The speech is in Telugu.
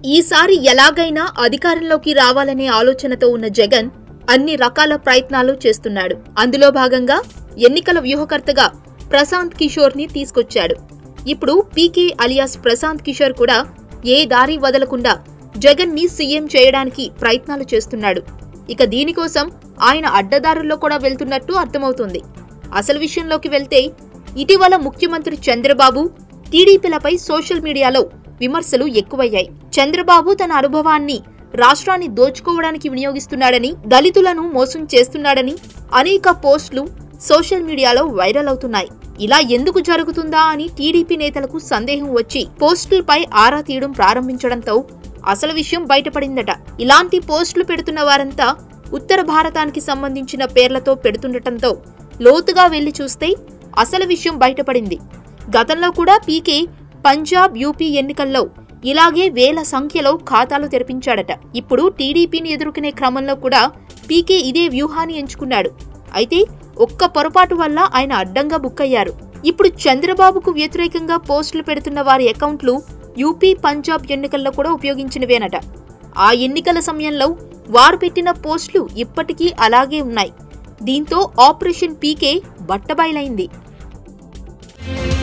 ఈసారి ఎలాగైనా అధికారంలోకి రావాలనే ఆలోచనతో ఉన్న జగన్ అన్ని రకాల ప్రయత్నాలు చేస్తున్నాడు అందులో భాగంగా ఎన్నికల వ్యూహకర్తగా ప్రశాంత్ కిషోర్ ని తీసుకొచ్చాడు ఇప్పుడు పీకే అలియాస్ ప్రశాంత్ కిషోర్ కూడా ఏ దారి వదలకుండా జగన్ ని సీఎం చేయడానికి ప్రయత్నాలు చేస్తున్నాడు ఇక దీనికోసం ఆయన అడ్డదారుల్లో కూడా వెళ్తున్నట్టు అర్థమవుతుంది అసలు విషయంలోకి వెళ్తే ఇటీవల ముఖ్యమంత్రి చంద్రబాబు టీడీపీలపై సోషల్ మీడియాలో విమర్శలు ఎక్కువయ్యాయి చంద్రబాబు తన అనుభవాన్ని రాష్ట్రాన్ని దోచుకోవడానికి వినియోగిస్తున్నాడని దళితులను మోసం చేస్తున్నాడని అనేక పోస్టులు సోషల్ మీడియాలో వైరల్ అవుతున్నాయి ఇలా ఎందుకు జరుగుతుందా అని టీడీపీ నేతలకు సందేహం వచ్చి పోస్టులపై ఆరా తీయడం ప్రారంభించడంతో అసలు విషయం బయటపడిందట ఇలాంటి పోస్టులు పెడుతున్న వారంతా ఉత్తర భారతానికి సంబంధించిన పేర్లతో పెడుతుండటంతో లోతుగా వెళ్లి చూస్తే అసలు విషయం బయటపడింది గతంలో కూడా పీకే పంజాబ్ యూపీ ఎన్నికల్లో ఇలాగే వేల సంఖ్యలో ఖాతాలు తెరిపించాడట ఇప్పుడు టీడీపీని ఎదుర్కొనే క్రమంలో కూడా పీకే ఇదే వ్యూహాన్ని ఎంచుకున్నాడు అయితే ఒక్క పొరపాటు వల్ల ఆయన అడ్డంగా బుక్ అయ్యారు ఇప్పుడు చంద్రబాబుకు వ్యతిరేకంగా పోస్టులు పెడుతున్న వారి అకౌంట్లు యూపీ పంజాబ్ ఎన్నికల్లో కూడా ఉపయోగించినవేనట ఆ ఎన్నికల సమయంలో వారు పెట్టిన పోస్టులు ఇప్పటికీ అలాగే ఉన్నాయి దీంతో ఆపరేషన్ పీకే బట్టబయలైంది